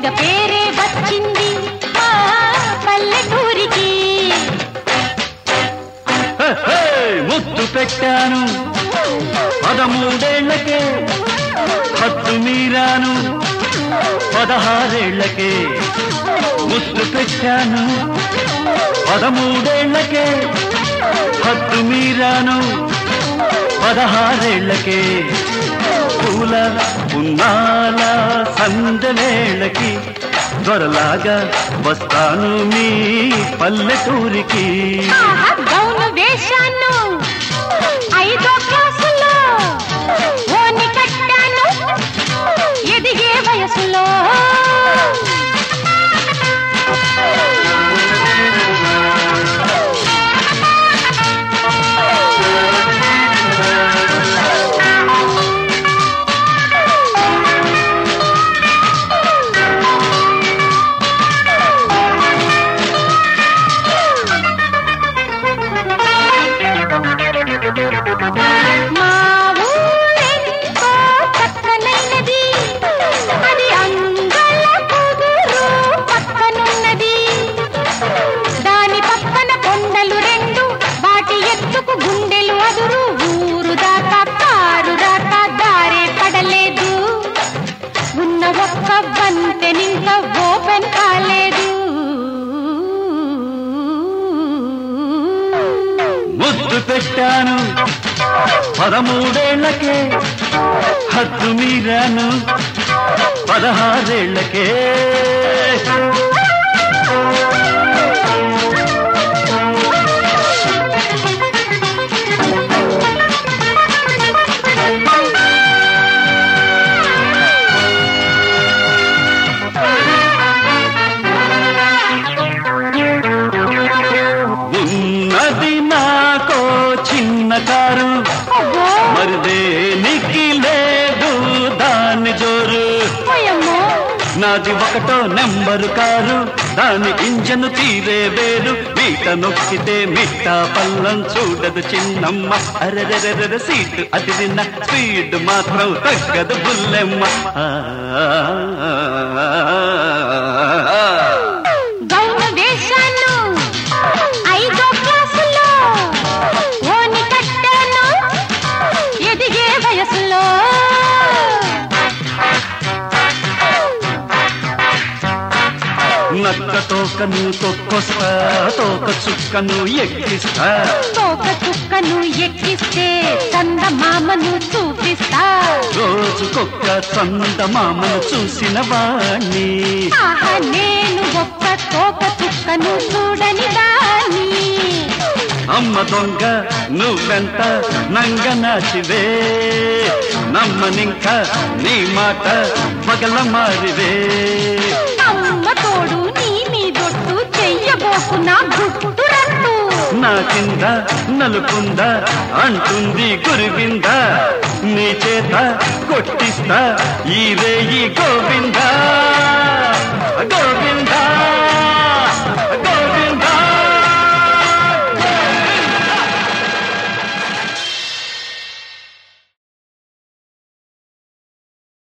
పేరే వచ్చింది మా పల్లెటూరికి హే, హే, ముద్దు పెట్టాను పదమూడేళ్లకే హద్దు మీరాను పదహారేళ్లకే ముద్దు పెట్టాను పదమూడేళ్లకే హద్దు మీరాను పదహారేళ్లకే పూల పున్నాల సందవేళకి త్వరలాగా వస్తాను మీ పల్లెటూరికి ఆహా, గౌను వేశాను ఐదో క్లాసులో ఓని కట్టాను ఎదిగే వయసులో మా ఊరెంతో చక్కనైనది అది అంగళ కుదురు పక్కనున్నది దాని పక్కన కొండలు రెండు వాటి ఎత్తుకు గుండెలు అదురు ఊరు దాకా కారు దాకా దారే పడలేదు ఉన్న ఒక్క వంతెనింక ఓపెన్ కాలేదు ముద్దు పెట్టాను పదమూడేళ్లకే హద్దు మీరాను పదహారేళ్లకే ఉన్నది నాకో చిన్న కారు అబ్బో, మరి దేనికి లేదు దాని జోరు ఓయమ్మో. నాది ఒకటో నెంబరు కారు దాని ఇంజను తీరే వేరు మీట నొక్కితే మిట్ట పల్లం చూడదు చిన్నమ్మ అరెరెరెర సీటు అది విన్న స్పీడ్ మాత్రం తగ్గదు బుల్లెమ్మ ఆ, గౌను వేశాను ఐదో క్లాసులో ఓని కట్టాను ఎదిగే వయసులో నక్క తోకను తొక్కొస్తా తోక చుక్కను ఎక్కిస్తా తోక చుక్కను ఎక్కిస్తే చందమామను చూపిస్తా రోజుకొక్క చందమామను చూసిన వాణ్ణి ఆహా నేను ఒక్క తోక చుక్కను చూడని దాన్ని అమ్మ దొంగ నువ్వెంత నంగ నాచివే నమ్మనింక నీ మాట పగల మారివే అమ్మ తోడు నీ మీదొట్టు చెయ్యబోకు నా గుట్టు రట్టు నా కింద నలుపుంద అంటుంది గురువింద నీ చేత కొట్టిస్తా ఈ రేయి గోవింద గోవింద